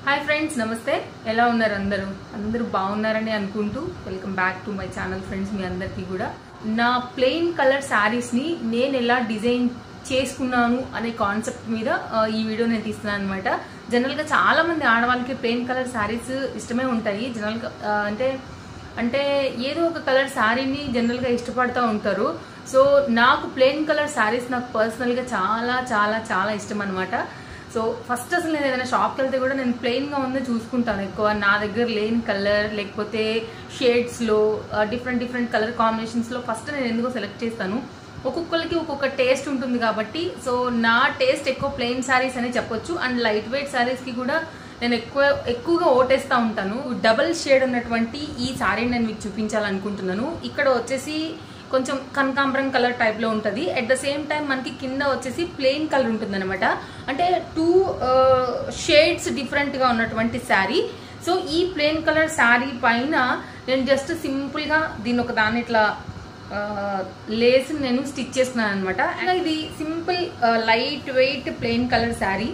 hi friends నమస్తే ఎలా ఉన్నారు అందరూ అందరూ బాగున్నారని అనుకుంటూ welcome back to my channel friends మీ అందరికీ కూడా నా ప్లెయిన్ కలర్ శారీస్ని నేను ఎలా డిజైన్ చేసుకున్నాను అనే కాన్సెప్ట్ మీద ఆ, ఈ వీడియో నేను తీస్తున్నాను అనమాట జనరల్గా చాలా మంది ఆడవాళ్ళకి ప్లెయిన్ కలర్ శారీస్ ఇష్టమే ఉంటాయి జనరల్గా ఆ, అంటే అంటే ఏదో ఒక కలర్ శారీని జనరల్గా ఇష్టపడుతూ ఉంటారు సో నాకు ప్లెయిన్ కలర్ శారీస్ నాకు పర్సనల్గా చాలా చాలా చాలా ఇష్టం అనమాట సో ఫస్ట్ అసలు నేను ఏదైనా షాప్కి వెళ్తే కూడా నేను ప్లెయిన్గా ఉందో చూసుకుంటాను ఎక్కువ నా దగ్గర లేని కలర్ లేకపోతే షేడ్స్లో డిఫరెంట్ డిఫరెంట్ కలర్ కాంబినేషన్స్లో ఫస్ట్ నేను ఎందుకో సెలెక్ట్ చేస్తాను ఒక్కొక్కరికి ఒక్కొక్క టేస్ట్ ఉంటుంది కాబట్టి సో నా టేస్ట్ ఎక్కువ ప్లెయిన్ శారీస్ అని చెప్పొచ్చు అండ్ లైట్ వెయిట్ శారీస్కి కూడా నేను ఎక్కువ ఎక్కువగా ఓటేస్తూ ఉంటాను డబల్ షేడ్ ఉన్నటువంటి ఈ శారీని నేను మీకు చూపించాలనుకుంటున్నాను ఇక్కడ వచ్చేసి కొంచెం కనకాంబరం కలర్ టైప్లో ఉంటుంది అట్ ద సేమ్ టైం మనకి కింద వచ్చేసి ప్లెయిన్ కలర్ ఉంటుంది అనమాట అంటే టూ షేడ్స్ డిఫరెంట్గా ఉన్నటువంటి శారీ సో ఈ ప్లెయిన్ కలర్ శారీ పైన నేను జస్ట్ సింపుల్గా దీన్ని ఒక దాన్ని ఇట్లా లేస్ నేను స్టిచ్ చేసుకున్నాను అనమాట ఇది simple light weight plain colour sari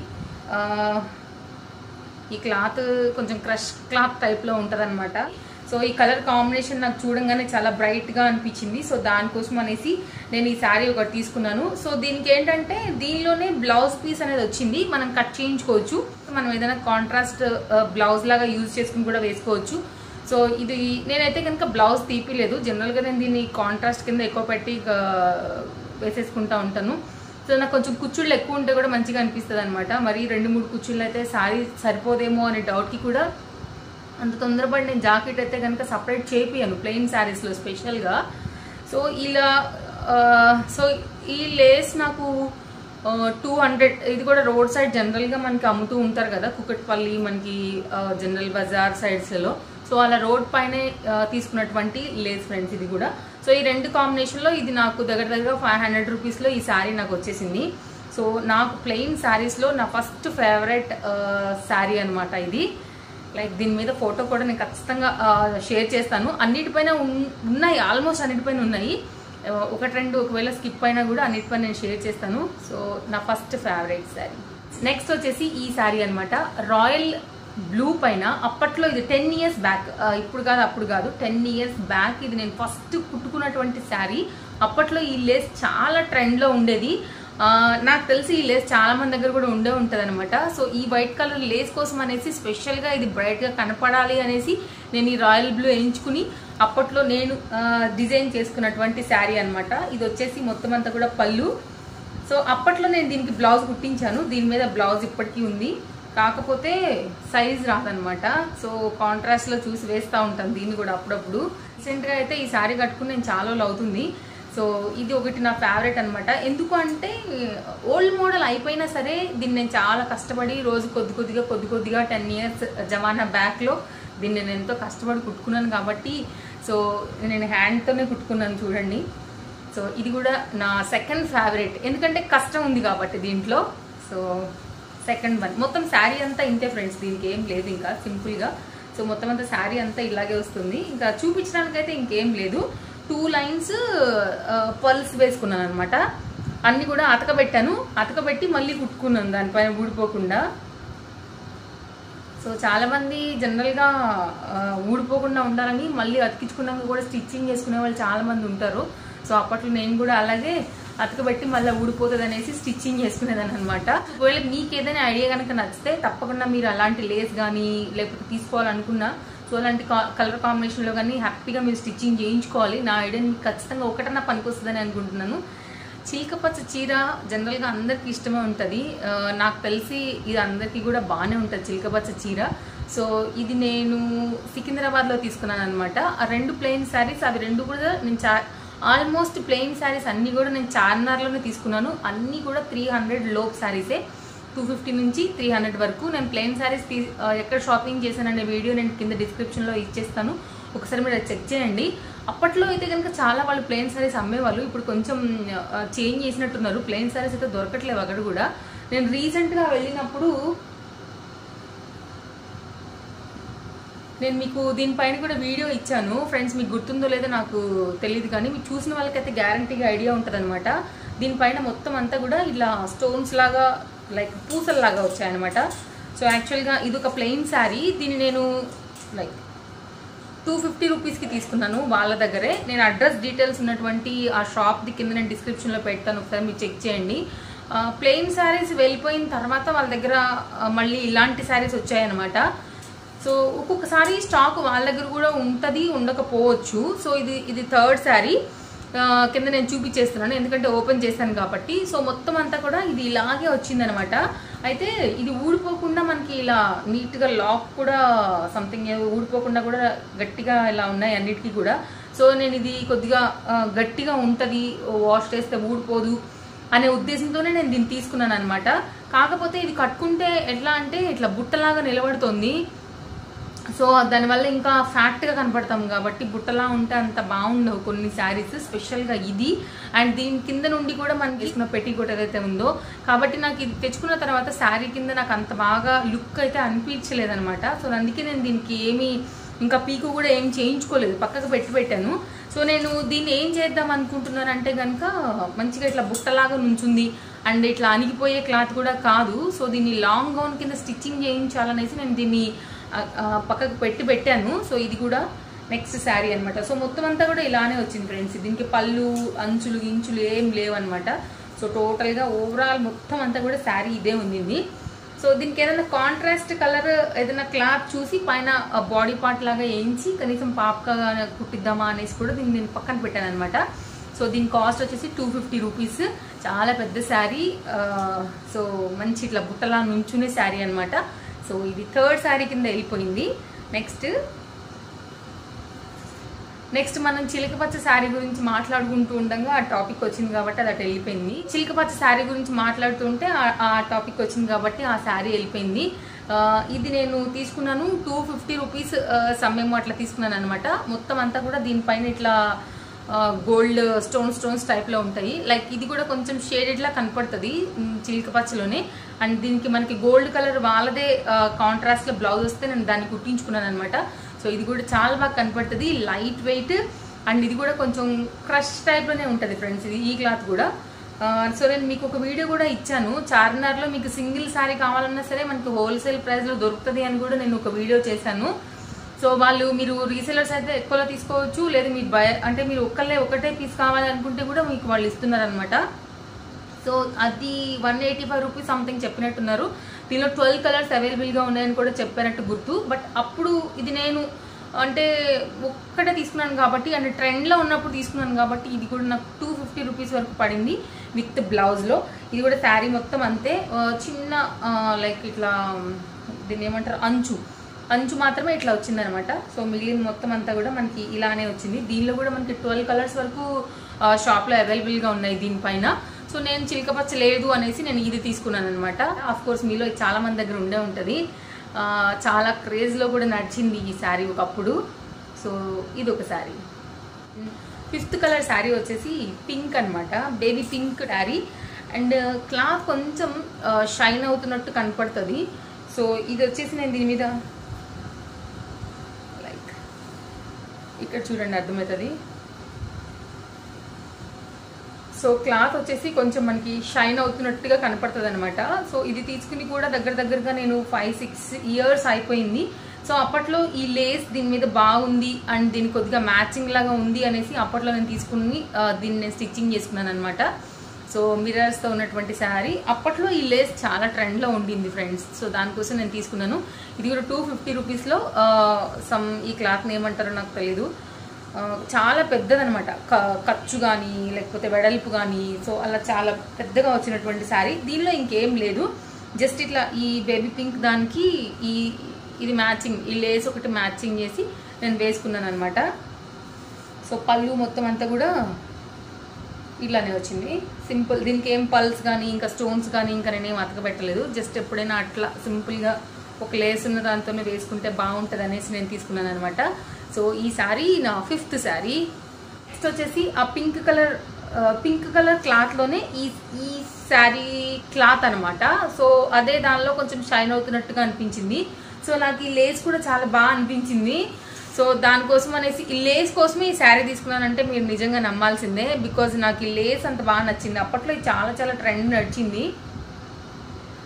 ఈ క్లాత్ కొంచెం క్రష్ క్లాత్ టైప్లో ఉంటుంది అనమాట సో ఈ కలర్ కాంబినేషన్ నాకు చూడంగానే చాలా బ్రైట్గా అనిపించింది సో దానికోసం అనేసి నేను ఈ శారీ ఒకటి తీసుకున్నాను సో దీనికి ఏంటంటే దీనిలోనే బ్లౌజ్ పీస్ అనేది వచ్చింది మనం కట్ చేయించుకోవచ్చు మనం ఏదైనా కాంట్రాస్ట్ బ్లౌజ్ లాగా యూజ్ చేసుకుని కూడా వేసుకోవచ్చు సో ఇది నేనైతే కనుక బ్లౌజ్ తీపిలేదు జనరల్గా నేను దీన్ని కాంట్రాస్ట్ కింద ఎక్కువ పెట్టి ఆ, వేసేసుకుంటా ఉంటాను సో నాకు కొంచెం కుచ్చుళ్ళు ఎక్కువ ఉంటే కూడా మంచిగా అనిపిస్తుంది అనమాట మరి రెండు మూడు కుచ్చుళ్ళు అయితే సారీ సరిపోదేమో అనే డౌట్కి కూడా అంత తొందరపడి నేను జాకెట్ అయితే కనుక సపరేట్ చేపియాను ప్లెయిన్ శారీస్లో స్పెషల్గా సో ఇలా ఆ, సో ఈ లేస్ నాకు టూ హండ్రెడ్ ఇది కూడా రోడ్ సైడ్ జనరల్గా మనకి అమ్ముతూ ఉంటారు కదా కుకట్పల్లి మనకి ఆ, జనరల్ బజార్ సైడ్స్లో సో అలా రోడ్ పైనే ఆ, తీసుకున్నటువంటి లేస్ ఫ్రెండ్స్ ఇది కూడా సో ఈ రెండు కాంబినేషన్లో ఇది నాకు దగ్గర దగ్గర ఫైవ్ హండ్రెడ్ రూపీస్లో ఈ శారీ నాకు వచ్చేసింది సో నాకు ప్లెయిన్ శారీస్లో నా ఫస్ట్ ఫేవరెట్ శారీ అనమాట ఇది లైక్ దీని మీద ఫోటో కూడా నేను ఖచ్చితంగా షేర్ చేస్తాను అన్నిటిపైన ఉన్- ఉన్నాయి ఆల్మోస్ట్ అన్నిటిపైన ఉన్నాయి ఆ, ఒకటి రెండు ఒకవేళ స్కిప్ అయినా కూడా అన్నిటిపైన నేను షేర్ చేస్తాను సో నా ఫస్ట్ ఫేవరెట్ శారీ నెక్స్ట్ వచ్చేసి ఈ శారీ అనమాట రాయల్ బ్లూ పైన అప్పట్లో ఇది టెన్ ఇయర్స్ బ్యాక్ ఇప్పుడు కాదు అప్పుడు కాదు టెన్ ఇయర్స్ బ్యాక్ ఇది నేను ఫస్ట్ కుట్టుకున్నటువంటి శారీ అప్పట్లో ఈ లేస్ చాలా ట్రెండ్లో ఉండేది ఆ, నాకు తెలిసి ఈ లేస్ చాలా మంది దగ్గర కూడా ఉండే ఉంటుంది అనమాట సో ఈ వైట్ కలర్ లేస్ కోసం అనేసి స్పెషల్గా ఇది బ్రైట్గా కనపడాలి అనేసి నేను ఈ రాయల్ బ్లూ ఎంచుకుని అప్పట్లో నేను ఆ, డిజైన్ చేసుకున్నటువంటి శారీ అన్నమాట ఇది వచ్చేసి మొత్తం అంతా కూడా పళ్ళు సో అప్పట్లో నేను దీనికి బ్లౌజ్ కుట్టించాను దీని మీద బ్లౌజ్ ఇప్పటికీ ఉంది కాకపోతే సైజ్ రాదనమాట సో కాంట్రాస్ట్లో చూసి వేస్తూ ఉంటాను దీన్ని కూడా అప్పుడప్పుడు రీసెంట్గా అయితే ఈ శారీ కట్టుకుని నేను చాలా రోజులు అవుతుంది సో ఇది ఒకటి నా ఫేవరెట్ అనమాట ఎందుకు అంటే ఓల్డ్ మోడల్ అయిపోయినా సరే దీన్ని నేను చాలా కష్టపడి రోజు కొద్ది కొద్దిగా కొద్ది కొద్దిగా టెన్ ఇయర్స్ జమానా బ్యాక్లో దీన్ని నేను ఎంతో కష్టపడి కుట్టుకున్నాను కాబట్టి సో నేను హ్యాండ్తోనే కుట్టుకున్నాను చూడండి సో ఇది కూడా నా సెకండ్ ఫేవరెట్ ఎందుకంటే కష్టం ఉంది కాబట్టి దీంట్లో సో సెకండ్ వన్ మొత్తం శారీ అంతా ఇంతే ఫ్రెండ్స్ దీనికి ఏం లేదు ఇంకా సింపుల్గా సో మొత్తం అంతా శారీ అంతా ఇలాగే వస్తుంది ఇంకా చూపించడానికైతే ఇంకేం లేదు టూ లైన్స్ పల్స్ వేసుకున్నాను అనమాట అన్ని కూడా అతకబెట్టాను అతకబెట్టి మళ్ళీ కుట్టుకున్నాను దానిపైన ఊడిపోకుండా సో చాలా మంది జనరల్గా ఆ, ఊడిపోకుండా ఉండాలని మళ్ళీ అతికించుకున్నాక కూడా స్టిచ్చింగ్ చేసుకునే వాళ్ళు చాలా మంది ఉంటారు సో అప్పట్లో నేను కూడా అలాగే అతకబెట్టి మళ్ళీ ఊడిపోతుంది అనేసి స్టిచ్చింగ్ చేసుకునేదాన్ని అనమాట ఒకవేళ మీకు ఏదైనా ఐడియా కనుక నచ్చితే తప్పకుండా మీరు అలాంటి లేస్ కానీ లేకపోతే తీసుకోవాలనుకున్నా సో అలాంటి కలర్ కాంబినేషన్లో కానీ హ్యాపీగా మీరు స్టిచ్చింగ్ చేయించుకోవాలి నా ఐడియా మీకు ఖచ్చితంగా ఒకటన్నా పనికొస్తుందని అనుకుంటున్నాను చీకపచ్చ చీర జనరల్గా అందరికి ఇష్టమే ఉంటుంది ఆ, నాకు తెలిసి ఇది అందరికీ కూడా బాగానే ఉంటుంది చిలకపచ్చ చీర సో ఇది నేను సికింద్రాబాద్లో తీసుకున్నాను అనమాట ఆ రెండు ప్లెయిన్ శారీస్ అవి రెండు కూడా నేను చా ఆల్మోస్ట్ ప్లెయిన్ శారీస్ అన్నీ కూడా నేను చార్మినార్లోనే తీసుకున్నాను అన్నీ కూడా త్రీ హండ్రెడ్ లోప్ శారీసే టూ ఫిఫ్టీ నుంచి త్రీ హండ్రెడ్ వరకు నేను ప్లెయిన్ శారీస్ తీ ఆ, ఎక్కడ షాపింగ్ చేశాననే వీడియో నేను కింద డిస్క్రిప్షన్లో ఇచ్చేస్తాను ఒకసారి మీరు అది చెక్ చేయండి అప్పట్లో అయితే కనుక చాలా వాళ్ళు ప్లెయిన్ శారీస్ అమ్మేవాళ్ళు ఇప్పుడు కొంచెం చేంజ్ చేసినట్టున్నారు ప్లెయిన్ శారీస్ అయితే దొరకట్లేవు అక్కడ కూడా నేను రీసెంట్గా వెళ్ళినప్పుడు నేను మీకు దీనిపైన కూడా వీడియో ఇచ్చాను ఫ్రెండ్స్ మీకు గుర్తుందో లేదో నాకు తెలియదు కానీ మీకు చూసిన వాళ్ళకైతే గ్యారంటీగా ఐడియా ఉంటుంది అనమాట దీనిపైన మొత్తం అంతా కూడా ఇలా స్టోన్స్ లాగా లైక్ పూసల్లాగా వచ్చాయన్నమాట సో యాక్చువల్గా ఇది ఒక ప్లెయిన్ శారీ దీన్ని నేను లైక్ టూ ఫిఫ్టీ రూపీస్కి తీసుకున్నాను వాళ్ళ దగ్గరే నేను అడ్రస్ డీటెయిల్స్ ఉన్నటువంటి ఆ షాప్ది కింద నేను డిస్క్రిప్షన్లో పెడతాను ఒకసారి మీరు చెక్ చేయండి ప్లెయిన్ శారీస్ వెళ్ళిపోయిన తర్వాత వాళ్ళ దగ్గర ఆ, మళ్ళీ ఇలాంటి శారీస్ వచ్చాయన్నమాట సో ఒక్కొక్కసారి స్టాక్ వాళ్ళ దగ్గర కూడా ఉంటుంది ఉండకపోవచ్చు సో ఇది ఇది థర్డ్ శారీ కింద నేను చూపించేస్తున్నాను ఎందుకంటే ఓపెన్ చేశాను కాబట్టి సో మొత్తం అంతా కూడా ఇది ఇలాగే వచ్చిందనమాట అయితే ఇది ఊడిపోకుండా మనకి ఇలా నీట్గా లాక్ కూడా సంథింగ్ ఊడిపోకుండా కూడా గట్టిగా ఇలా ఉన్నాయి అన్నిటికీ కూడా సో నేను ఇది కొద్దిగా ఆ, గట్టిగా ఉంటుంది వాష్ చేస్తే ఊడిపోదు అనే ఉద్దేశంతోనే నేను దీన్ని తీసుకున్నాను అనమాట కాకపోతే ఇది కట్టుకుంటే ఎట్లా అంటే ఇట్లా బుట్టలాగా నిలబడుతుంది సో దానివల్ల ఇంకా ఫ్యాక్ట్గా కనపడతాం కాబట్టి బుట్టలా ఉంటే అంత బాగుండవు కొన్ని శారీస్ స్పెషల్గా ఇది అండ్ దీని కింద నుండి కూడా మనకి తీసుకున్న పెట్టికోట్ ఏదైతే ఉందో కాబట్టి నాకు ఇది తెచ్చుకున్న తర్వాత శారీ కింద నాకు అంత బాగా లుక్ అయితే అనిపించలేదనమాట సో అందుకే నేను దీనికి ఏమీ ఇంకా పీకు కూడా ఏం చేయించుకోలేదు పక్కకు పెట్టి పెట్టాను సో నేను దీన్ని ఏం చేద్దాం అనుకుంటున్నాను అంటే కనుక మంచిగా ఇట్లా బుట్టలాగా నుంచుంది అండ్ ఇట్లా అణిగిపోయే క్లాత్ కూడా కాదు సో దీన్ని లాంగ్ గౌన్ కింద స్టిచ్చింగ్ చేయించాలనేసి నేను దీన్ని ఆ, ఆ, పక్కకు పెట్టి పెట్టాను సో ఇది కూడా నెక్స్ట్ శారీ అన్నమాట సో మొత్తం అంతా కూడా ఇలానే వచ్చింది ఫ్రెండ్స్ దీనికి పళ్ళు అంచులు గించులు ఏం లేవన్నమాట సో టోటల్గా ఓవరాల్ మొత్తం అంతా కూడా శారీ ఇదే ఉంది సో దీనికి ఏదైనా కాంట్రాస్ట్ కలర్ ఏదైనా క్లాత్ చూసి పైన బాడీ పార్ట్ లాగా వేయించి కనీసం పాపగా కుట్టిద్దామా అనేసి కూడా దీన్ని నేను పక్కన పెట్టాను అనమాట సో దీని కాస్ట్ వచ్చేసి టూ ఫిఫ్టీ రూపీస్ చాలా పెద్ద శారీ సో మంచి ఇట్లా బుట్టలా నుంచునే శారీ అన్నమాట సో ఇది థర్డ్ శారీ కింద వెళ్ళిపోయింది నెక్స్ట్ నెక్స్ట్ మనం చిలకపచ్చ శారీ గురించి మాట్లాడుకుంటూ ఉండగా ఆ టాపిక్ వచ్చింది కాబట్టి అది అటు వెళ్ళిపోయింది చిలకపచ్చ శారీ గురించి మాట్లాడుతుంటే ఆ- ఆ టాపిక్ వచ్చింది కాబట్టి ఆ శారీ వెళ్ళిపోయింది ఆ, ఇది నేను తీసుకున్నాను టూ ఫిఫ్టీ రూపీస్ సమయం అట్లా తీసుకున్నాను అనమాట మొత్తం అంతా కూడా దీనిపైన ఇట్లా గోల్డ్ స్టోన్ స్టోన్స్ టైప్లో ఉంటాయి లైక్ ఇది కూడా కొంచెం షేడెడ్ లా కనపడుతుంది ఉమ్, చిలక పచ్చలోనే అండ్ దీనికి మనకి గోల్డ్ కలర్ వాళ్ళదే కాంట్రాస్ట్ లో బ్లౌజ్ వస్తే నేను దాన్ని కుట్టించుకున్నాను అనమాట సో ఇది కూడా చాలా బాగా కనపడుతుంది లైట్ వెయిట్ అండ్ ఇది కూడా కొంచెం క్రష్ టైప్లోనే ఉంటుంది ఫ్రెండ్స్ ఇది ఈ క్లాత్ కూడా ఆ, సో నేను మీకు ఒక వీడియో కూడా ఇచ్చాను చార్మినార్లో మీకు సింగిల్ శారీ కావాలన్నా సరే మనకి హోల్సేల్ ప్రైస్లో దొరుకుతుంది అని కూడా నేను ఒక వీడియో చేశాను సో వాళ్ళు మీరు రీసెలర్స్ అయితే ఎక్కువలో తీసుకోవచ్చు లేదు మీరు బయ అంటే మీరు ఒక్కళ్ళే ఒకటే పీస్ కావాలనుకుంటే కూడా మీకు వాళ్ళు ఇస్తున్నారు అనమాట సో అది one eighty five rupees something చెప్పినట్టున్నారు దీనిలో ట్వెల్వ్ కలర్స్ అవైలబుల్గా ఉన్నాయని కూడా చెప్పినట్టు గుర్తు బట్ అప్పుడు ఇది నేను అంటే ఒక్కటే తీసుకున్నాను కాబట్టి అంటే ట్రెండ్లో ఉన్నప్పుడు తీసుకున్నాను కాబట్టి ఇది కూడా నాకు టూ ఫిఫ్టీ రూపీస్ వరకు పడింది విత్ బ్లౌజ్లో ఇది కూడా శారీ మొత్తం అంతే ఆ, చిన్న లైక్ ఇట్లా దీన్ని ఏమంటారు అంచు అంచు మాత్రమే ఇట్లా వచ్చిందనమాట సో మిగిలిన మొత్తం అంతా కూడా మనకి ఇలానే వచ్చింది దీనిలో కూడా మనకి ట్వెల్వ్ కలర్స్ వరకు ఆ, షాప్లో అవైలబుల్గా ఉన్నాయి దీనిపైన సో నేను చిలకపచ్చ లేదు అనేసి నేను ఇది తీసుకున్నాను అనమాట ఆఫ్ కోర్స్ మీలో ఇది చాలా మంది దగ్గర ఉండే ఉంటుంది ఆ, చాలా క్రేజ్లో కూడా నడిచింది ఈ శారీ ఒకప్పుడు సో ఇది ఒక శారీ ఫిఫ్త్ కలర్ శారీ వచ్చేసి పింక్ అన్నమాట baby pink sari and cloth కొంచెం షైన్ అవుతున్నట్టు కనపడుతుంది సో ఇది వచ్చేసి నేను దీని మీద లైక్ ఇక్కడ చూడండి అర్థమవుతుంది సో క్లాత్ వచ్చేసి కొంచెం మనకి షైన్ అవుతున్నట్టుగా కనపడుతుంది అనమాట సో ఇది తీసుకుని కూడా దగ్గర దగ్గరగా నేను ఫైవ్ సిక్స్ ఇయర్స్ అయిపోయింది సో అప్పట్లో ఈ లేస్ దీని మీద బాగుంది అండ్ దీని కొద్దిగా మ్యాచింగ్ లాగా ఉంది అనేసి అప్పట్లో నేను తీసుకుని ఆ, దీన్ని నేను స్టిచ్చింగ్ చేసుకున్నాను అనమాట సో మిరర్స్తో ఉన్నటువంటి శారీ అప్పట్లో ఈ లేస్ చాలా ట్రెండ్లో ఉండింది ఫ్రెండ్స్ సో దానికోసం నేను తీసుకున్నాను ఇది కూడా టూ ఫిఫ్టీ రూపీస్లో సమ్ ఈ క్లాత్ని ఏమంటారో నాకు తెలియదు ఆ, చాలా పెద్దదనమాట క- ఖర్చు కానీ లేకపోతే వెడల్పు కానీ సో అలా చాలా పెద్దగా వచ్చినటువంటి శారీ దీనిలో ఇంకేం లేదు జస్ట్ ఇట్లా ఈ బేబీ పింక్ దానికి ఈ ఇది మ్యాచింగ్ ఈ లేస్ ఒకటి మ్యాచింగ్ చేసి నేను వేసుకున్నాను అనమాట సో పళ్ళు మొత్తం అంతా కూడా ఇట్లానే వచ్చింది సింపుల్ దీనికి ఏం పల్స్ కానీ ఇంకా స్టోన్స్ కానీ ఇంకా నేనేం అతకబెట్టలేదు జస్ట్ ఎప్పుడైనా అట్లా సింపుల్గా ఒక లేస్ ఉన్న దాంతోనే వేసుకుంటే బాగుంటుంది అనేసి నేను తీసుకున్నాను అనమాట సో ఈ శారీ నా ఫిఫ్త్ శారీ నెక్స్ట్ వచ్చేసి ఆ పింక్ కలర్ పింక్ కలర్ క్లాత్లోనే ఈ ఈ శారీ క్లాత్ అనమాట సో అదే దానిలో కొంచెం షైన్ అవుతున్నట్టుగా అనిపించింది సో నాకు ఈ లేస్ కూడా చాలా బాగా అనిపించింది సో దానికోసం అనేసి ఈ లేస్ కోసమే ఈ శారీ తీసుకున్నానంటే మీరు నిజంగా నమ్మాల్సిందే బికాజ్ నాకు ఈ లేస్ అంత బాగా నచ్చింది అప్పట్లో ఇది చాలా చాలా ట్రెండ్ నడిచింది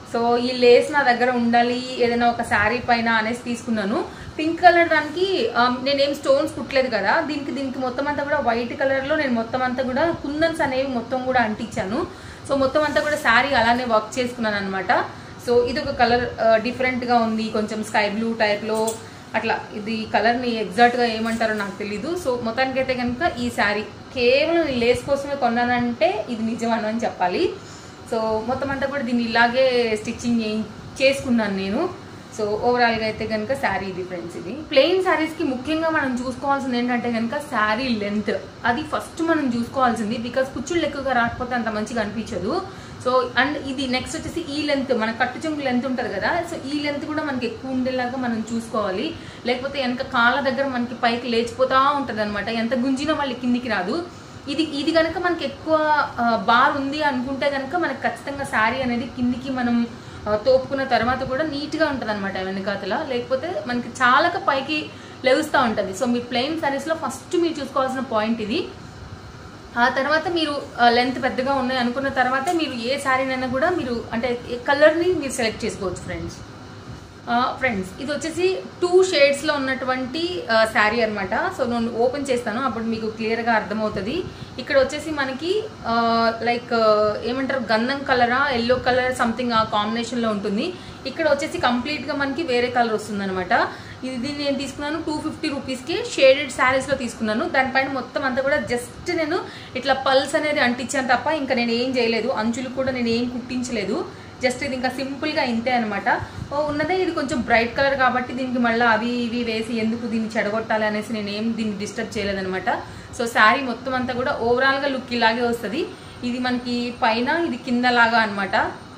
సో ఈ లేస్ నా దగ్గర ఉండాలి ఏదైనా ఒక శారీ పైన అనేసి తీసుకున్నాను పింక్ కలర్ దానికి ఆ, నేనేం స్టోన్స్ కుట్టలేదు కదా దీనికి దీనికి మొత్తం అంతా కూడా వైట్ కలర్ లో నేను మొత్తం అంతా కూడా కుందన్స్ అనేవి మొత్తం కూడా అంటించాను సో మొత్తం అంతా కూడా శారీ అలానే వర్క్ చేసుకున్నాను అనమాట సో ఇది ఒక కలర్ డిఫరెంట్ గా ఉంది కొంచెం స్కై బ్లూ టైప్ లో అట్లా ఇది కలర్ ని ఎగ్జాక్ట్ గా ఏమంటారో నాకు తెలీదు సో మొత్తానికి అయితే కనుక ఈ శారీ కేవలం ఈ లేస్ కోసమే కొన్నానంటే ఇది నిజమను అని చెప్పాలి సో మొత్తం అంతా కూడా దీన్ని ఇలాగే స్టిచ్చింగ్ చేసుకున్నాను నేను సో ఓవరాల్ గా అయితే కనుక శారీ ఇది ఫ్రెండ్స్ ఇది ప్లెయిన్ శారీస్ కి ముఖ్యంగా మనం చూసుకోవాల్సింది ఏంటంటే కనుక శారీ లెంత్ అది ఫస్ట్ మనం చూసుకోవాల్సింది బికాస్ కుచ్చుళ్ళు ఎక్కువగా రాకపోతే అంత మంచిగా అనిపించదు సో అండ్ ఇది నెక్స్ట్ వచ్చేసి ఈ లెంత్ మన కట్టు చెంగు లెంత్ ఉంటుంది కదా సో ఈ లెంత్ కూడా మనకి ఎక్కువ ఉండేలాగా మనం చూసుకోవాలి లేకపోతే వెనక కాళ్ళ దగ్గర మనకి పైకి లేచిపోతా ఉంటది అనమాట ఎంత గుంజినా మళ్ళీ కిందికి రాదు ఇది ఇది కనుక మనకి ఎక్కువ ఆ, బార్ ఉంది అనుకుంటే కనుక మనకి ఖచ్చితంగా శారీ అనేది కిందికి మనం ఆ, తోపుకున్న తర్వాత కూడా నీట్ గా ఉంటది అనమాట వెనకాతల లేకపోతే మనకి చాలక పైకి లెగుస్తూ ఉంటది సో మీ ప్లెయిన్ శారీస్ లో ఫస్ట్ మీరు చూసుకోవాల్సిన పాయింట్ ఇది ఆ తర్వాత మీరు లెంత్ పెద్దగా ఉన్నాయి అనుకున్న తర్వాత మీరు ఏ శారీనైనా కూడా మీరు అంటే ఏ కలర్ని మీరు సెలెక్ట్ చేసుకోవచ్చు ఫ్రెండ్స్ ఫ్రెండ్స్ ఇది వచ్చేసి టూ షేడ్స్ లో ఉన్నటువంటి శారీ అన్నమాట సో నేను ఓపెన్ చేస్తాను అప్పుడు మీకు క్లియర్ గా అర్థమవుతుంది ఇక్కడ వచ్చేసి మనకి లైక్ ఏమంటారు గంధం కలరా ఎల్లో కలర్ సంథింగ్ ఆ కాంబినేషన్ లో ఉంటుంది ఇక్కడ వచ్చేసి కంప్లీట్ గా మనకి వేరే కలర్ వస్తుంది అనమాట ఇది దీన్ని నేను తీసుకున్నాను టూ ఫిఫ్టీ రూపీస్ కి షేడెడ్ శారీస్ లో తీసుకున్నాను దానిపైన మొత్తం అంతా కూడా జస్ట్ నేను ఇట్లా పల్స్ అనేది అంటించాను తప్ప ఇంకా నేను ఏం చేయలేదు అంచులు కూడా నేను ఏం కుట్టించలేదు జస్ట్ ఇది ఇంకా సింపుల్ గా ఇంతే అనమాట ఉన్నదే ఇది కొంచెం బ్రైట్ కలర్ కాబట్టి దీనికి మళ్ళీ అవి ఇవి వేసి ఎందుకు దీన్ని చెడగొట్టాలి అనేసి నేను ఏం దీన్ని డిస్టర్బ్ చేయలేదనమాట సో శారీ మొత్తం అంతా కూడా ఓవరాల్ గా లుక్ ఇలాగే వస్తుంది ఇది మనకి పైన ఇది కింద లాగా అనమాట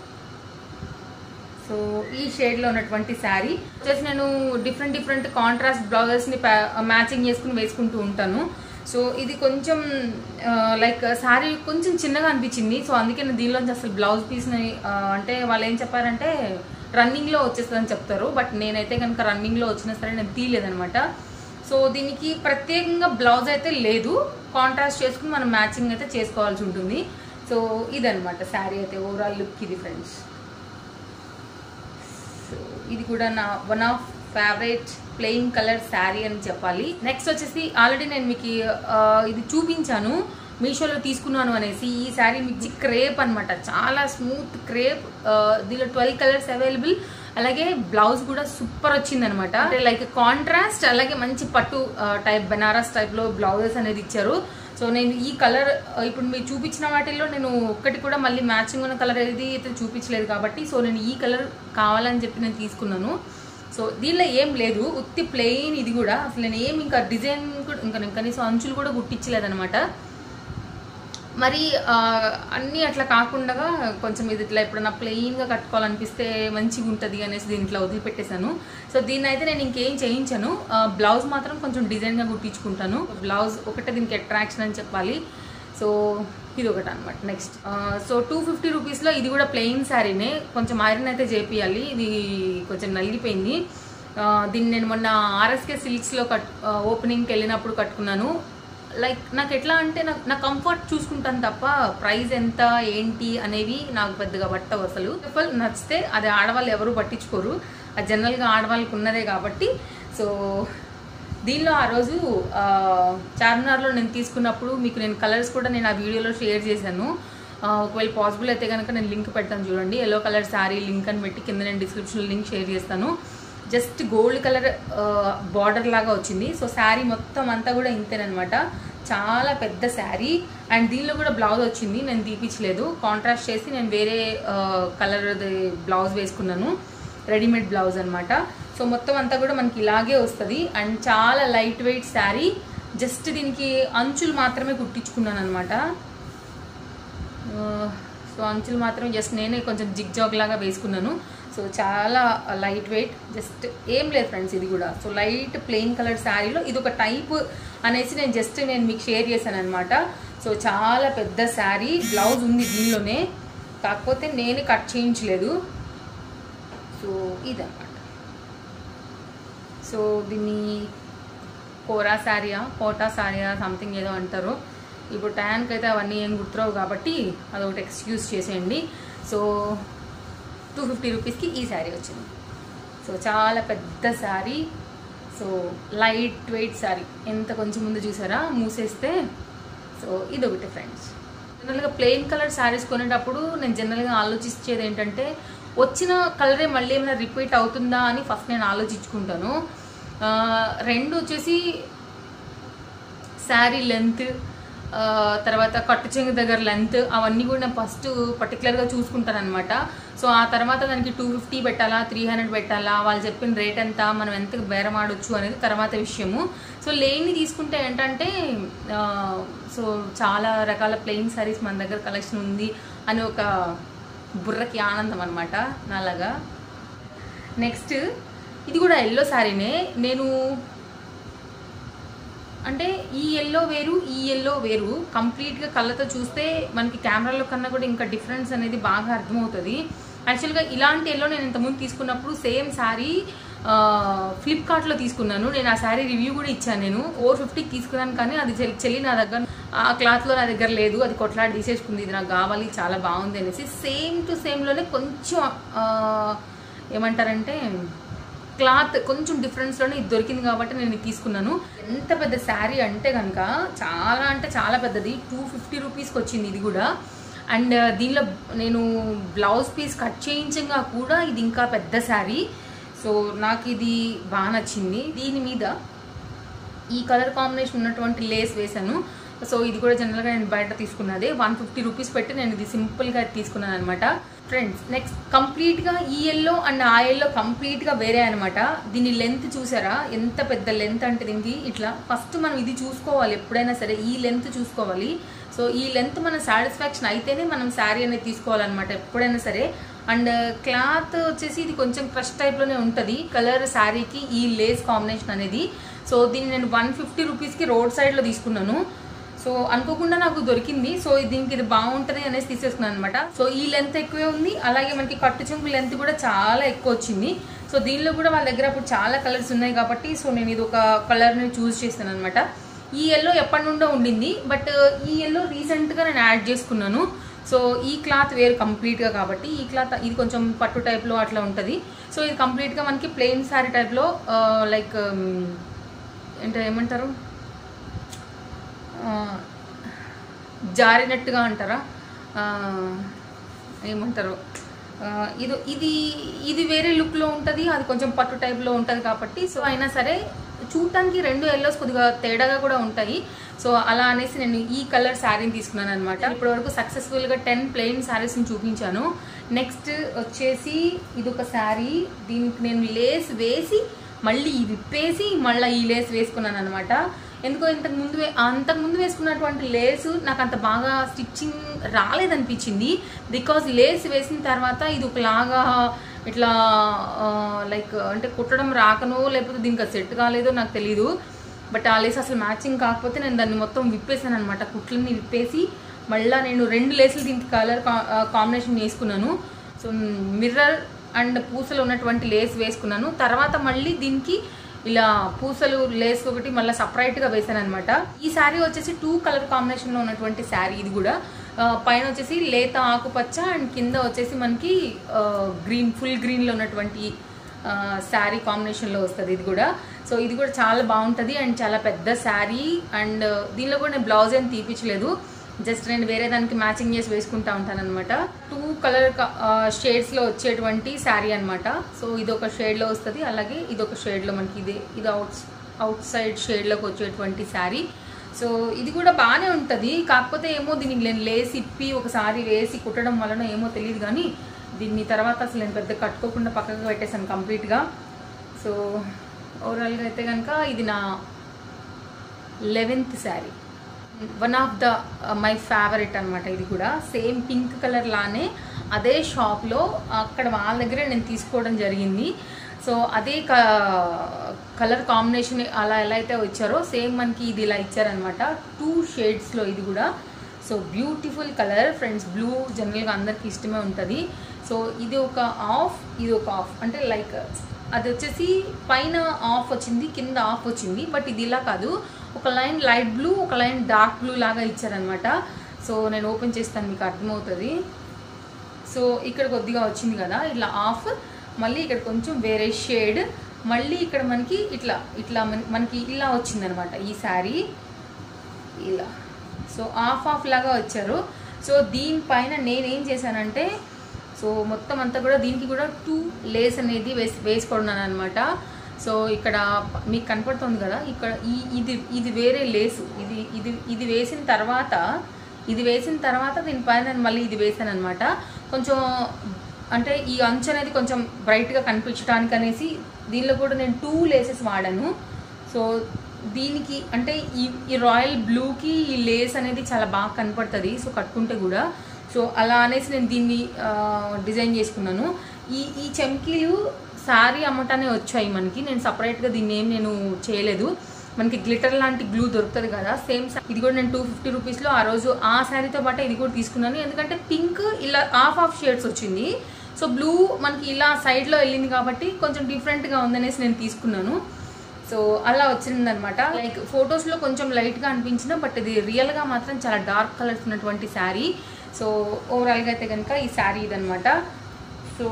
సో ఈ షేడ్ లో ఉన్నటువంటి శారీ వచ్చేసి నేను డిఫరెంట్ డిఫరెంట్ కాంట్రాస్ట్ బ్లౌజెస్ ని మ్యాచింగ్ చేసుకుని వేసుకుంటూ ఉంటాను సో ఇది కొంచెం లైక్ శారీ కొంచెం చిన్నగా అనిపించింది సో అందుకే నేను దీనిలోంచి అసలు బ్లౌజ్ పీస్ ని ఆ, అంటే వాళ్ళు ఏం చెప్పారంటే రన్నింగ్ లో వచ్చేస్తుందని చెప్తారు బట్ నేనైతే కనుక రన్నింగ్ లో వచ్చినా సరే నేను తీయలేదనమాట సో దీనికి ప్రత్యేకంగా బ్లౌజ్ అయితే లేదు కాంట్రాస్ట్ చేసుకుని మనం మ్యాచింగ్ అయితే చేసుకోవాల్సి ఉంటుంది సో ఇదనమాట శారీ అయితే ఓవరాల్ లుక్ ఇది ఫ్రెండ్స్ సో ఇది కూడా నా one of favourite plain colour sari అని చెప్పాలి నెక్స్ట్ వచ్చేసి ఆల్రెడీ నేను మీకు ఆ, ఇది చూపించాను మీషోలో తీసుకున్నాను అనేసి ఈ శారీ మీకు క్రేప్ అన్నమాట చాలా స్మూత్ క్రేప్ దీనిలో ట్వెల్వ్ కలర్స్ అవైలబుల్ అలాగే బ్లౌజ్ కూడా సూపర్ వచ్చింది అనమాట అంటే లైక్ కాంట్రాస్ట్ అలాగే మంచి పట్టు టైప్ బెనారస్ టైప్ లో బ్లౌజెస్ అనేది ఇచ్చారు సో నేను ఈ కలర్ ఇప్పుడు మీరు చూపించిన వాటిల్లో నేను ఒక్కటి కూడా మళ్ళీ మ్యాచింగ్ ఉన్న కలర్ ఏది అయితే చూపించలేదు కాబట్టి సో నేను ఈ కలర్ కావాలని చెప్పి నేను తీసుకున్నాను సో దీనిలో ఏం లేదు ఉత్తి ప్లెయిన్ ఇది కూడా అసలు నేను ఏం ఇంకా డిజైన్ కూడా ఇంకా నేను కనీసం అంచులు కూడా గుట్టించలేదనమాట మరి ఆ, అన్నీ అట్లా కాకుండా కొంచెం ఇది ఇట్లా ఎప్పుడన్నా ప్లెయిన్గా కట్టుకోవాలనిపిస్తే మంచిగా ఉంటుంది అనేసి దీంట్లో వదిలిపెట్టేశాను సో దీన్ని అయితే నేను ఇంకేం చేయించాను బ్లౌజ్ మాత్రం కొంచెం డిజైన్గా కుట్టించుకుంటాను బ్లౌజ్ ఒకటే దీనికి అట్రాక్షన్ అని చెప్పాలి సో ఇది ఒకటి అనమాట నెక్స్ట్ సో టూ ఫిఫ్టీ రూపీస్లో ఇది కూడా ప్లెయిన్ శారీనే కొంచెం ఐరన్ అయితే చేపియాలి ఇది కొంచెం నలిగిపోయింది ఆ, దీన్ని నేను మొన్న ఆర్ఎస్కే సిల్క్స్లో కట్ ఓపెనింగ్కి వెళ్ళినప్పుడు కట్టుకున్నాను లైక్ నాకు ఎట్లా అంటే నాకు నా కంఫర్ట్ చూసుకుంటాను తప్ప ప్రైస్ ఎంత ఏంటి అనేవి నాకు పెద్దగా పట్టవు అసలు పీపుల్ నచ్చితే అది ఆడవాళ్ళు ఎవరు పట్టించుకోరు అది జనరల్గా ఆడవాళ్ళకి ఉన్నదే కాబట్టి సో దీనిలో ఆ రోజు ఆ, చార్మినార్లో నేను తీసుకున్నప్పుడు మీకు నేను కలర్స్ కూడా నేను ఆ వీడియోలో షేర్ చేశాను ఆ, ఒకవేళ పాసిబుల్ అయితే కనుక నేను లింక్ పెడతాను చూడండి ఎల్లో కలర్ శారీ లింక్ అని పెట్టి కింద నేను డిస్క్రిప్షన్లో లింక్ షేర్ చేస్తాను జస్ట్ గోల్డ్ కలర్ బార్డర్ లాగా వచ్చింది సో శారీ మొత్తం అంతా కూడా ఇంతేనమాట చాలా పెద్ద శారీ అండ్ దీనిలో కూడా బ్లౌజ్ వచ్చింది నేను తీపించలేదు కాంట్రాస్ట్ చేసి నేను వేరే కలర్ బ్లౌజ్ వేసుకున్నాను రెడీమేడ్ బ్లౌజ్ అన్నమాట సో మొత్తం అంతా కూడా మనకి ఇలాగే వస్తుంది అండ్ చాలా లైట్ వెయిట్ శారీ జస్ట్ దీనికి అంచులు మాత్రమే కుట్టించుకున్నాను అనమాట సో అంచులు మాత్రం జస్ట్ నేనే కొంచెం జిగ్ జాగ్ లాగా వేసుకున్నాను సో చాలా లైట్ వెయిట్ జస్ట్ ఏం లేదు ఫ్రెండ్స్ ఇది కూడా సో లైట్ ప్లెయిన్ కలర్ శారీలో ఇది ఒక టైప్ అనేసి నేను జస్ట్ నేను మీకు షేర్ చేశాను అనమాట సో చాలా పెద్ద శారీ బ్లౌజ్ ఉంది దీనిలోనే కాకపోతే నేనే కట్ చేయించలేదు సో ఇదన్నమాట సో దీన్ని కోరా శారీయా కోటా శారీయా సంథింగ్ ఏదో అంటారు ఇప్పుడు టయానికి అయితే అవన్నీ ఏం గుర్తురావు కాబట్టి అదొకటి ఎక్స్క్యూజ్ చేసేయండి సో టూ ఫిఫ్టీ రూపీస్కి ఈ శారీ వచ్చింది సో చాలా పెద్ద sari so light weight sari ఎంత కొంచెం ముందు చూసారా మూసేస్తే సో ఇది ఒకటి ఫ్రెండ్స్ జనరల్గా ప్లెయిన్ కలర్ శారీస్ కొనేటప్పుడు నేను జనరల్గా ఆలోచించేది ఏంటంటే వచ్చిన కలరే మళ్ళీ ఏమైనా రిపీట్ అవుతుందా అని ఫస్ట్ నేను ఆలోచించుకుంటాను ఆ, రెండు వచ్చేసి శారీ లెంత్ తర్వాత కట్టు చెంగు దగ్గర లెంత్ అవన్నీ కూడా నేను ఫస్ట్ పర్టికులర్గా చూసుకుంటాను అనమాట సో ఆ తర్వాత దానికి టూ ఫిఫ్టీ పెట్టాలా త్రీ హండ్రెడ్ పెట్టాలా వాళ్ళు చెప్పిన రేట్ ఎంత మనం ఎంత బేరం ఆడొచ్చు అనేది తర్వాత విషయము సో లేని తీసుకుంటే ఏంటంటే ఆ, సో చాలా రకాల ప్లెయిన్ సారీస్ మన దగ్గర కలెక్షన్ ఉంది అని ఒక బుర్రకి ఆనందం అనమాట నాలాగా నెక్స్ట్ ఇది కూడా ఎల్లో శారీనే నేను అంటే ఈ ఎల్లో వేరు ఈ ఎల్లో వేరు కంప్లీట్గా కళ్ళతో చూస్తే మనకి కెమెరాలో కన్నా కూడా ఇంకా డిఫరెన్స్ అనేది బాగా అర్థమవుతుంది యాక్చువల్గా ఇలాంటి ఎల్లో నేను ఇంతకుముందు తీసుకున్నప్పుడు సేమ్ శారీ ఫ్లిప్కార్ట్లో తీసుకున్నాను నేను ఆ శారీ రివ్యూ కూడా ఇచ్చాను నేను ఫోర్ ఫిఫ్టీకి తీసుకున్నాను కానీ అది చెల్లి చెల్లి నా దగ్గర ఆ క్లాత్లో నా దగ్గర లేదు అది కొట్లాడి తీసేసుకుంది ఇది నాకు కావాలి చాలా బాగుంది అనేసి సేమ్ టు సేమ్లోనే కొంచెం ఆ, ఏమంటారంటే క్లాత్ కొంచెం డిఫరెన్స్లోనే ఇది దొరికింది కాబట్టి నేను ఇది తీసుకున్నాను ఎంత పెద్ద శారీ అంటే కనుక చాలా అంటే చాలా పెద్దది టూ ఫిఫ్టీ రూపీస్కి వచ్చింది ఇది కూడా అండ్ దీనిలో నేను బ్లౌజ్ పీస్ కట్ చేయించగా కూడా ఇది ఇంకా పెద్ద శారీ సో నాకు ఇది బాగా నచ్చింది దీని మీద ఈ కలర్ కాంబినేషన్ ఉన్నటువంటి లేస్ వేశాను సో ఇది కూడా జనరల్గా నేను బయట తీసుకున్నది వన్ ఫిఫ్టీ రూపీస్ పెట్టి నేను ఇది సింపుల్గా తీసుకున్నాను అనమాట ఫ్రెండ్స్ నెక్స్ట్ కంప్లీట్గా ఈ ఎల్లో అండ్ ఆ ఎల్లో కంప్లీట్గా వేరే అనమాట దీని లెంత్ చూసారా ఎంత పెద్ద లెంత్ అంటే దీనికి ఇట్లా ఫస్ట్ మనం ఇది చూసుకోవాలి ఎప్పుడైనా సరే ఈ లెంత్ చూసుకోవాలి సో ఈ లెంత్ మన సాటిస్ఫాక్షన్ అయితేనే మనం శారీ అనేది తీసుకోవాలన్నమాట ఎప్పుడైనా సరే అండ్ క్లాత్ వచ్చేసి ఇది కొంచెం క్రష్ టైప్లోనే ఉంటుంది కలర్ శారీకి ఈ లేస్ కాంబినేషన్ అనేది సో దీన్ని నేను వన్ ఫిఫ్టీ రూపీస్కి రోడ్ సైడ్లో తీసుకున్నాను సో అనుకోకుండా నాకు దొరికింది సో దీనికి ఇది బాగుంటుంది అనేసి తీసేసుకున్నాను అనమాట సో ఈ లెంత్ ఎక్కువే ఉంది అలాగే మనకి కట్టు చెంపు లెంత్ కూడా చాలా ఎక్కువ వచ్చింది సో దీనిలో కూడా వాళ్ళ దగ్గర అప్పుడు చాలా కలర్స్ ఉన్నాయి కాబట్టి సో నేను ఇది ఒక కలర్ని చూస్ చేశాను అనమాట ఈ ఎల్లో ఎప్పటి నుండో ఉండింది బట్ ఈ ఎల్లో రీసెంట్గా నేను యాడ్ చేసుకున్నాను సో ఈ క్లాత్ వేరు కంప్లీట్గా కాబట్టి ఈ క్లాత్ ఇది కొంచెం పట్టు టైప్లో అట్లా ఉంటుంది సో ఇది కంప్లీట్గా మనకి ప్లెయిన్ శారీ టైప్లో లైక్ ఏంటో ఏమంటారు ఆ, జారినట్టుగా అంటారా ఆ, ఏమంటారు ఆ, ఇది ఇది ఇది వేరే లుక్లో ఉంటుంది అది కొంచెం పట్టు టైప్లో ఉంటుంది కాబట్టి సో అయినా సరే చూడటానికి రెండు ఎల్లోస్ కొద్దిగా తేడాగా కూడా ఉంటాయి సో అలా అనేసి నేను ఈ కలర్ శారీని తీసుకున్నాను అనమాట ఇప్పటి వరకు సక్సెస్ఫుల్గా టెన్ ప్లెయిన్ శారీస్ని చూపించాను నెక్స్ట్ వచ్చేసి ఇది ఒక శారీ దీనికి నేను లేస్ వేసి మళ్ళీ ఈ విప్పేసి మళ్ళీ ఈ లేస్ వేసుకున్నాను అనమాట ఎందుకో ఇంతకు ముందు వే- అంతకు ముందు వేసుకున్నటువంటి లేస్ నాకు అంత బాగా స్టిచ్చింగ్ రాలేదనిపించింది బికాజ్ లేస్ వేసిన తర్వాత ఇది ఒకలాగా ఇట్లా లైక్ అంటే కుట్టడం రాకనో లేకపోతే దీనికి సెట్ కాలేదో నాకు తెలీదు బట్ ఆ లేస్ అసలు మ్యాచింగ్ కాకపోతే నేను దాన్ని మొత్తం విప్పేసాను అనమాట కుట్లని విప్పేసి మళ్ళీ నేను రెండు లేసులు దీనికి కలర్ కాంబినేషన్ వేసుకున్నాను సో మిర్రర్ అండ్ పూసలు ఉన్నటువంటి లేస్ వేసుకున్నాను తర్వాత మళ్ళీ దీనికి ఇలా పూసలు లేస్ ఒకటి మళ్ళీ సపరేట్గా వేసాను అనమాట ఈ శారీ వచ్చేసి టూ కలర్ కాంబినేషన్లో ఉన్నటువంటి శారీ ఇది కూడా ఆ, పైన వచ్చేసి లేత ఆకుపచ్చ అండ్ కింద వచ్చేసి మనకి గ్రీన్ ఫుల్ గ్రీన్లో ఉన్నటువంటి శారీ కాంబినేషన్లో వస్తుంది ఇది కూడా సో ఇది కూడా చాలా బాగుంటుంది అండ్ చాలా పెద్ద శారీ అండ్ దీనిలో కూడా నేను బ్లౌజ్ ఏం తీపించలేదు జస్ట్ నేను వేరే దానికి మ్యాచింగ్ చేసి వేసుకుంటా ఉంటాను అనమాట టూ కలర్ షేడ్స్లో వచ్చేటువంటి శారీ అనమాట సో ఇది ఒక షేడ్లో వస్తుంది అలాగే ఇది ఒక షేడ్లో మనకి ఇది ఇది అవుట్ అవుట్ సైడ్ షేడ్లోకి వచ్చేటువంటి శారీ సో ఇది కూడా బాగానే ఉంటుంది కాకపోతే ఏమో దీనికి నేను లేసి ఇప్పి ఒకసారి వేసి కుట్టడం వలన ఏమో తెలియదు కానీ దీన్ని తర్వాత అసలు నేను పెద్ద కట్టుకోకుండా పక్కకు పెట్టేశాను కంప్లీట్గా సో ఓవరాల్గా అయితే కనుక ఇది నా eleventh sari one of the my favourite అనమాట ఇది కూడా సేమ్ పింక్ కలర్ లానే అదే షాప్లో అక్కడ వాళ్ళ దగ్గరే నేను తీసుకోవడం జరిగింది సో అదే కలర్ కాంబినేషన్ అలా ఎలా అయితే వచ్చారో సేమ్ మనకి ఇది ఇలా ఇచ్చారనమాట టూ షేడ్స్లో ఇది కూడా so beautiful colour friends blue జనరల్గా అందరికి ఇష్టమే ఉంటుంది సో ఇది ఒక ఆఫ్ ఇది ఒక ఆఫ్ అంటే లైక్ అది వచ్చేసి పైన ఆఫ్ వచ్చింది కింద ఆఫ్ వచ్చింది బట్ ఇది ఇలా కాదు ఒక లైన్ లైట్ బ్లూ ఒక లైన్ డార్క్ బ్లూ లాగా ఇచ్చారనమాట సో నేను ఓపెన్ చేస్తాను మీకు అర్థమవుతుంది సో ఇక్కడ కొద్దిగా వచ్చింది కదా ఇట్లా ఆఫ్ మళ్ళీ ఇక్కడ కొంచెం వేరే షేడ్ మళ్ళీ ఇక్కడ మనకి ఇట్లా ఇట్లా మన- మనకి ఇలా వచ్చిందనమాట ఈ శారీ ఇలా సో ఆఫ్ ఆఫ్ లాగా వచ్చారు సో దీనిపైన నేనేం చేశానంటే సో మొత్తం అంతా కూడా దీనికి కూడా టూ లేస్ అనేది వేసి వేసుకున్నాను అనమాట సో ఇక్కడ ప- మీకు కనపడుతుంది కదా ఇక్కడ ఈ ఇది ఇది వేరే లేసు ఇది ఇది ఇది వేసిన తర్వాత ఇది వేసిన తర్వాత దీనిపైన నేను మళ్ళీ ఇది వేసాను అనమాట కొంచెం అంటే ఈ అంచు అనేది కొంచెం బ్రైట్గా కనిపించడానికి అనేసి దీనిలో కూడా నేను టూ లేసెస్ వాడాను సో దీనికి అంటే ఈ ఈ రాయల్ బ్లూకి ఈ లేస్ అనేది చాలా బాగా కనపడుతుంది సో కట్టుకుంటే కూడా సో అలా అనేసి నేను దీన్ని ఆ, డిజైన్ చేసుకున్నాను ఈ ఈ చెంకీలు శారీ అమ్మటానే వచ్చాయి మనకి నేను సపరేట్గా దీన్ని ఏం నేను చేయలేదు మనకి గ్లిటర్ లాంటి గ్లూ దొరుకుతుంది కదా సేమ్ ఇది కూడా నేను టూ ఫిఫ్టీ రూపీస్లో ఆ రోజు ఆ శారీతో పాటు ఇది కూడా తీసుకున్నాను ఎందుకంటే పింక్ ఇలా హాఫ్ ఆఫ్ షేడ్స్ వచ్చింది సో బ్లూ మనకి ఇలా సైడ్లో వెళ్ళింది కాబట్టి కొంచెం డిఫరెంట్గా ఉందనేసి నేను తీసుకున్నాను సో అలా వచ్చిందనమాట లైక్ ఫొటోస్లో కొంచెం లైట్గా అనిపించిన బట్ ఇది రియల్గా మాత్రం చాలా డార్క్ కలర్స్ ఉన్నటువంటి శారీ సో ఓవరాల్గా అయితే కనుక ఈ శారీ ఇదనమాట సో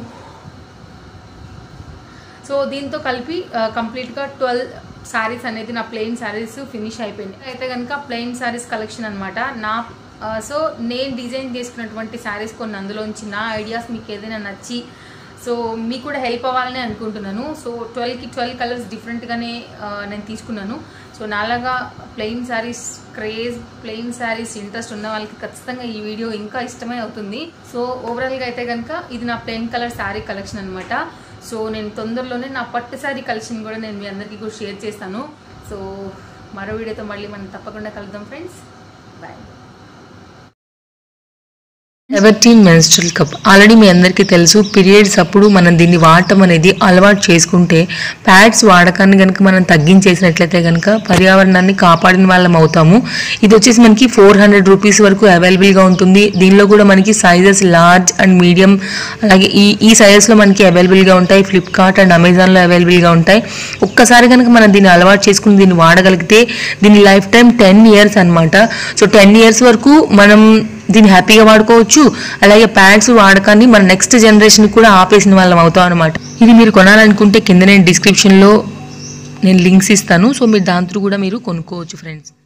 సో దీంతో కలిపి కంప్లీట్గా ట్వెల్వ్ శారీస్ అనేది నా ప్లెయిన్ శారీస్ ఫినిష్ అయిపోయింది అయితే కనుక ప్లెయిన్ శారీస్ కలెక్షన్ అనమాట నా ఆ, సో నేను డిజైన్ చేసుకున్నటువంటి శారీస్ కొన్ని అందులోంచి నా ఐడియాస్ మీకు ఏదైనా నచ్చి సో మీకు కూడా హెల్ప్ అవ్వాలని అనుకుంటున్నాను సో ట్వెల్వ్కి ట్వెల్వ్ కలర్స్ డిఫరెంట్గానే ఆ, నేను తీసుకున్నాను సో నాలాగా plain saris craze plain saris interest ఉన్న వాళ్ళకి ఖచ్చితంగా ఈ వీడియో ఇంకా ఇష్టమే అవుతుంది సో ఓవరాల్గా అయితే కనుక ఇది నా ప్లెయిన్ కలర్ శారీ కలెక్షన్ అనమాట సో నేను తొందరలోనే నా పట్టు శారీ కలెక్షన్ కూడా నేను మీ అందరికీ కూడా షేర్ చేస్తాను సో మరో వీడియోతో మళ్ళీ మనం తప్పకుండా కలుద్దాం friends bye Everteen menstrual cup already మీ అందరికీ తెలుసు పీరియడ్స్ అప్పుడు మనం దీన్ని వాడటం అనేది అలవాటు చేసుకుంటే ప్యాడ్స్ వాడకాన్ని కనుక మనం తగ్గించేసినట్లయితే కనుక పర్యావరణాన్ని కాపాడిన వాళ్ళం అవుతాము ఇది వచ్చేసి మనకి ఫోర్ హండ్రెడ్ రూపీస్ వరకు అవైలబుల్గా ఉంటుంది దీనిలో కూడా మనకి సైజెస్ లార్జ్ అండ్ మీడియం అలాగే ఈ ఈ సైజెస్లో మనకి అవైలబుల్గా ఉంటాయి ఫ్లిప్కార్ట్ అండ్ అమెజాన్లో అవైలబుల్గా ఉంటాయి ఒక్కసారి కనుక మనం దీన్ని అలవాటు చేసుకుని దీన్ని వాడగలిగితే దీని లైఫ్ టైం టెన్ ఇయర్స్ అన్నమాట సో టెన్ ఇయర్స్ వరకు మనం దీన్ని హ్యాపీగా వాడుకోవచ్చు అలాగే ప్యాడ్స్ వాడకాన్ని మన నెక్స్ట్ జనరేషన్ కూడా ఆపేసిన వాళ్ళం అవుతాం అనమాట ఇది మీరు కొనాలనుకుంటే కింద నేను డిస్క్రిప్షన్లో నేను లింక్స్ ఇస్తాను సో మీరు దాంతో కూడా మీరు కొనుక్కోవచ్చు ఫ్రెండ్స్